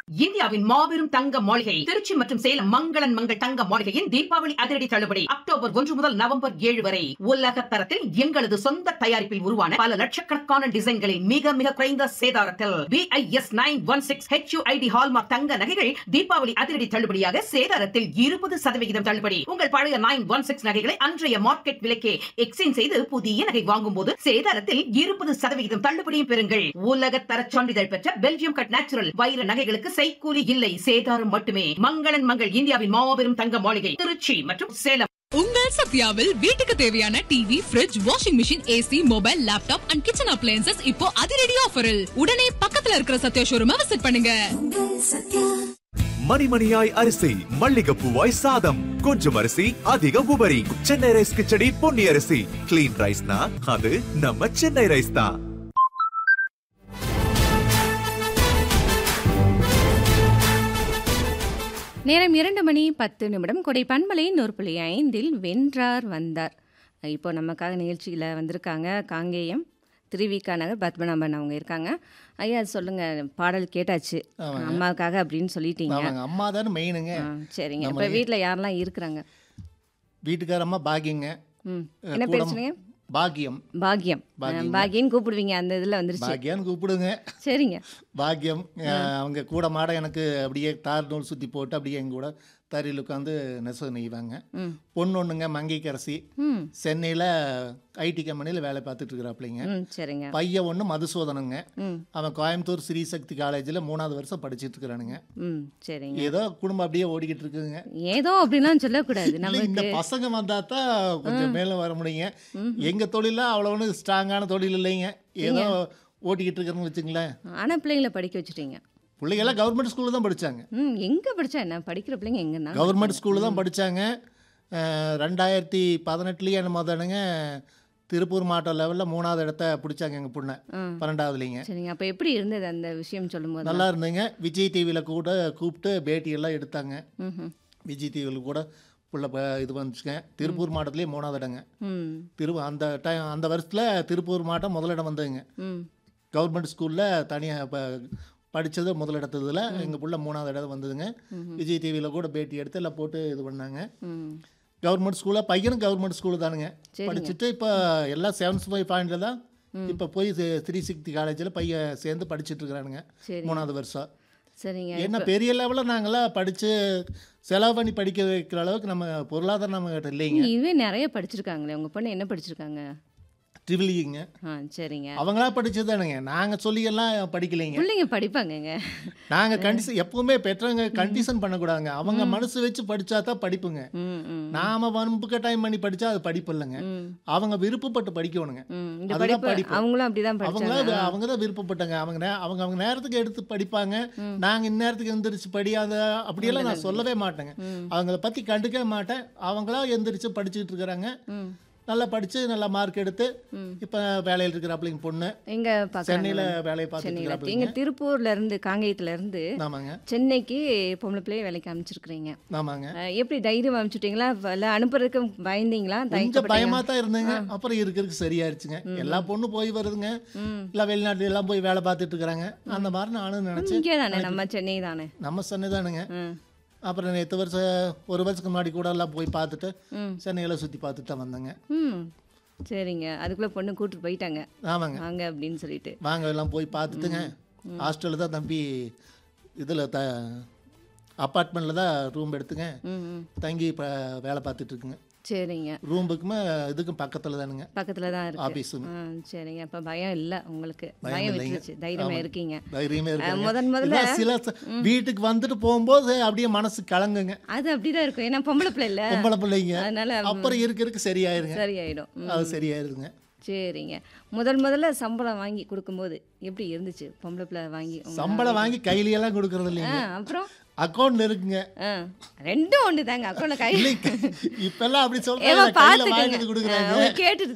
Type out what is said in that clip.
இந்தியாவின் மாபெரும் தங்க மாளிகை திருச்சி மற்றும் சேலம் மங்களன் மங்கள் தங்க மாளிகையின் தீபாவளி அதிரடி தள்ளுபடி அக்டோபர் ஒன்று முதல் நவம்பர் ஏழு வரை உலக தரத்தில் எங்களது சொந்த தயாரிப்பில் உருவான பல லட்சக்கணக்கான டிசைன்களில் மிக மிக குறைந்த சேதாரத்தில் BIS nine one six HUID hallmark தங்க நகைகள் தீபாவளி அதிரடி தள்ளுபடியாக சேதாரத்தில் இருபது சதவிகிதம் தள்ளுபடி உங்கள் பழைய நைன் ஒன் சிக்ஸ் நகைகளை அன்றைய மார்க்கெட் விலைக்கே எக்ஸ்சேஞ்ச் செய்து புதிய நகை வாங்கும் போது சேதாரத்தில் இருபது சதவிகிதம் தள்ளுபடியும் பெறுங்கள் உலக தர சான்றிதழ் பெற்ற பெல்ஜியம் கட் நேச்சுரல் வைர நகைகளுக்கு செய்கூலி இல்லை சேதாரம் மட்டுமே மங்களன் மங்கள் இந்தியாவின் மாபெரும் தங்க மாளிகை திருச்சி மற்றும் சேலம் உங்கள் சத்யாவில் வீட்டுக்கு தேவையான TV fridge washing machine AC mobile laptop and kitchen appliances இப்போ அதிரடி ஆஃபரில் உடனே பக்கத்துல இருக்கிற சத்யா ஷோரூமை விசிட் பண்ணுங்க மணிமணியாய் அரிசி மல்லிகைப்பூவாய் சாதம் கொஞ்சம் அரிசி அதிக உபரி சென்னை ரைஸ் கிச்சடி பொன்னி அரிசி கிளீன் ரைஸ்னா அது நம்ம சென்னை ரைஸ் தான் நேரம் இரண்டு மணி பத்து நிமிடம் கொடை பண்பலை நூறு புள்ளி ஐந்தில் வென்றார் வந்தார் இப்போ நமக்காக நிகழ்ச்சியில் வந்திருக்காங்க காங்கேயம் திருவிக்கா நகர் பத்மநாபன் அவங்க இருக்காங்க ஐயா சொல்லுங்க பாடல் கேட்டாச்சு ஆமாங்க. அம்மாவுக்காக அப்படின்னு சொல்லிட்டீங்க ஆமாங்க அம்மா தானே மெயினுங்க ஆ, சரிங்க நம்ம இப்போ வீட்டில் யாரெல்லாம் இருக்கிறாங்க வீட்டுக்காரம்மா பாக்கியங்க ம் அஹ், என்ன கூடம் பேசுனீங்க பாக்கியம் பாக்கியம் பாக்கியங்க. பாக்கியன்னு கூப்பிடுவீங்க அந்த இதில் வந்துருச்சு பாக்கியான்னு கூப்பிடுங்க சரிங்க பாக்கியம் அஹ், அவங்க கூட மாட எனக்கு அப்படியே தார் நூல் சுற்றி போட்டு அப்படியே எங்க கூட தறியில் உட்காந்து நெசவு நெய்வாங்க ம் பொண்ணு ஒன்றுங்க மங்கைக்கரசி ம் சென்னையில் ஐடி கம்பெனியில் வேலை பார்த்துட்டு இருக்கிறாப்பிள்ளைங்க ம் சரிங்க பையன் ஒன்று மதுசூதனங்க ம் அவன் கோயம்புத்தூர் ஸ்ரீசக்தி காலேஜில் மூணாவது வருஷம் படிச்சிட்டு இருக்கிறானுங்க ம் சரிங்க ஏதோ குடும்பம் அப்படியே ஓடிக்கிட்டு இருக்குங்க ஏதோ அப்படிலாம் சொல்லக்கூடாது இல்லை, நமக்கு இந்த பசங்க வந்தா தான் கொஞ்சம் மேலே வர முடியுங்க எங்க தொழில அவ்வளோ ஒன்றும் ஸ்ட்ராங்கான தொழில் இல்லைங்க ஏதோ ஓட்டிக்கிட்டு இருக்கிறோன்னு வச்சுங்களேன் ஆனால் பிள்ளைங்களை படிக்க வச்சுட்டீங்க பிள்ளைங்கெல்லாம் கவர்மெண்ட் ஸ்கூலில் தான் படிச்சாங்க ம் எங்கே படித்தா என்ன படிக்கிற பிள்ளைங்க எங்கன்னா கவர்மெண்ட் ஸ்கூலில் தான் படிச்சாங்க அஹ், ரெண்டாயிரத்தி பதினெட்டுலேயே என்ன தானுங்க திருப்பூர் மாவட்டம் லெவலில் மூணாவது இடத்த பிடிச்சாங்க எங்கள் பொண்ணை ம் பன்னெண்டாவதுலேங்க சரிங்க அப்போ எப்படி இருந்தது அந்த விஷயம் சொல்லும்போது நல்லா இருந்துங்க விஜய் டிவியில் கூட கூப்பிட்டு பேட்டியெல்லாம் எடுத்தாங்க ம் விஜய் டிவியில் கூட புள்ள ப- இது வந்துச்சுங்க திருப்பூர் மாவட்டத்துலேயே மூணாவது இடங்க ம் திரு அந்த டைம் அந்த வருஷத்தில் திருப்பூர் மாவட்டம் முதலிடம் வந்ததுங்க ம் கவர்மெண்ட் ஸ்கூலில் தனியாக இப்போ படித்தது முதலிடத்ததில் எங்கள் புள்ள மூணாவது இடம் வந்ததுங்க விஜய் டிவியில் கூட பேட்டி எடுத்து எல்லாம் போட்டு இது பண்ணாங்க ம் கவர்மெண்ட் ஸ்கூலில் பையனும் கவர்மெண்ட் ஸ்கூலு தானுங்க சரிங்க. படிச்சுட்டு இப்போ எல்லாம் செவன்த் ஃபைவ் பாயிண்டில் தான் இப்போ போய் த்ரீ சிக்ஸ்டி காலேஜில் பையன் சேர்ந்து படிச்சுட்டு இருக்கிறானுங்க சரிங்க மூணாவது வருஷம் சரிங்க என்ன பெரிய லெவலில் நாங்களாம் படித்து செலவு பண்ணி படிக்க வைக்கிற அளவுக்கு நம்ம பொருளாதாரம் நம்மகிட்ட இல்லைங்க இதுவே நிறைய படிச்சிருக்காங்களே உங்கள் பொண்ணு என்ன படிச்சிருக்காங்க ட்ரிபிளிங்க ஆ சரிங்க அவங்களா படிச்சதானுங்க நாங்கள் சொல்லியெல்லாம் படிக்கலைங்க பிள்ளைங்க படிப்பாங்கங்க நாங்கள் கண்டிஷன் எப்பவுமே பெற்றவங்க கண்டிஷன் பண்ணக்கூடாதுங்க அவங்க மனசு வச்சு படிச்சா தான் படிப்புங்க ம் ம் நாம வன்பு கட்டாயம் பண்ணி படிச்சா அது படிப்பு இல்லைங்க ம் அவங்க விருப்பப்பட்டு படிக்கணுங்க ம் இந்த அதுதான் படிப்பு படிப்பு. அவங்களும் அப்படிதான் அவங்களா படிச்சாங்க அவங்க தான் விருப்பப்பட்டாங்க அவங்க நே- அவங்க அவங்க நேரத்துக்கு எடுத்து படிப்பாங்க நாங்க இந்நேரத்துக்கு எந்திரிச்சு படியாத அப்படியெல்லாம் நான் சொல்லவே மாட்டேங்க ம் அவங்கள பத்தி கண்டுக்கவே மாட்டேன் அவங்களா எந்திரிச்சு படிச்சுட்டு இருக்கிறாங்க ம் நல்லா படிச்சு நல்லா மார்க் எடுத்து ம் இப்ப வேலையில் இருக்கிறாப்பிள்ளைங்க பொண்ணு எங்க சென்னையில பார்க்குறாங்க வேலையை பார்த்துட்டு சென்னையில் இருக்கிறாப்பிள்ளைங்க எங்க திருப்பூர்ல இருந்து காங்கேயத்துல இருந்து ஆமாங்க சென்னைக்கு பொம்பளை பிள்ளைய வேலைக்கு அனுப்பிச்சிருக்கிறீங்க ஆமாங்க அஹ் எப்படி தைரியம் அனுப்பிச்சுட்டீங்களா இல்லை அனுப்புறதுக்கு பயந்தீங்களா கொஞ்சம் தயக்கப்பட்டீங்களா? பயமா தான் இருந்தேங்க அப்புறம் இருக்கிறதுக்கு சரியாயிருச்சுங்க எல்லா பொண்ணு போய் வருதுங்க ம் இல்ல வெளிநாட்டுல எல்லாம் போய் வேலை பார்த்துட்டு இருக்கிறாங்க அந்த மாதிரி நானும் நினைச்சேன் இங்கே தானே நம்ம சென்னை தானே நம்ம சென்னைதானுங்க ம் அப்புறம் நேற்று வருஷம் ஒரு வருஷத்துக்கு முன்னாடி கூட எல்லாம் போய் பார்த்துட்டு ம் சென்னையில சுத்தி பார்த்துட்டு தான் வந்தேங்க ம் சரிங்க அதுக்குள்ளே பொண்ணு கூட்டிட்டு போயிட்டாங்க ஆமாங்க வாங்க அப்படின்னு சொல்லிட்டு வாங்க எல்லாம் போய் பார்த்துட்டுங்க ஹாஸ்டலில் தான் தம்பி இதில் த அப்பார்ட்மெண்ட்டில் தான் ரூம் எடுத்துங்க ம் ம் தங்கி இப்போ வேலை பார்த்துட்டு இருக்குங்க சரிங்க ரூமுக்குமே இதுக்கும் பக்கத்தில் தானுங்க பக்கத்தில் தான் இருக்கு ஆஃபீஸுங்க ஆ சரிங்க அப்போ பயம் இல்லை உங்களுக்கு பயம் பயம் இல்லைங்க. விட்டுருச்சு தைரியமாக ஆமா. இருக்கீங்க தைரியமே அஹ், இருக்கு முதன் முதல்ல சில ச- வீட்டுக்கு வந்துட்டு போகும்போது அப்படியே மனசு கலங்குங்க அது அப்படிதான் இருக்கும் ஏன்னா பொம்பளை பிள்ளை இல்லை பொம்பளை பிள்ளைங்க அதனால அப்புறம் இருக்க இருக்க சரியாயிருங்க சரியாயிடும் ம், அது சரியாயிருதுங்க சரிங்க முதல் முதல்ல சம்பளம் வாங்கி கொடுக்கும்போது எப்படி இருந்துச்சு பொம்பளை பிள்ளை வாங்கி உங்க- சம்பளம் வாங்கி கையிலெல்லாம் கொடுக்கறது ஆ இல்லைங்க அப்புறம் அக்கௌண்ட்ல இருக்குங்க ஆ ரெண்டும் ஒன்று தாங்க அக்கௌண்ட்ல கை இல்லைங்க இப்பெல்லாம் அப்படி ஏமா சொல்றாங்க கையில பார்த்துக்கங்க வாங்கிட்டு கொடுக்குறாங்க கேட்டுட்டு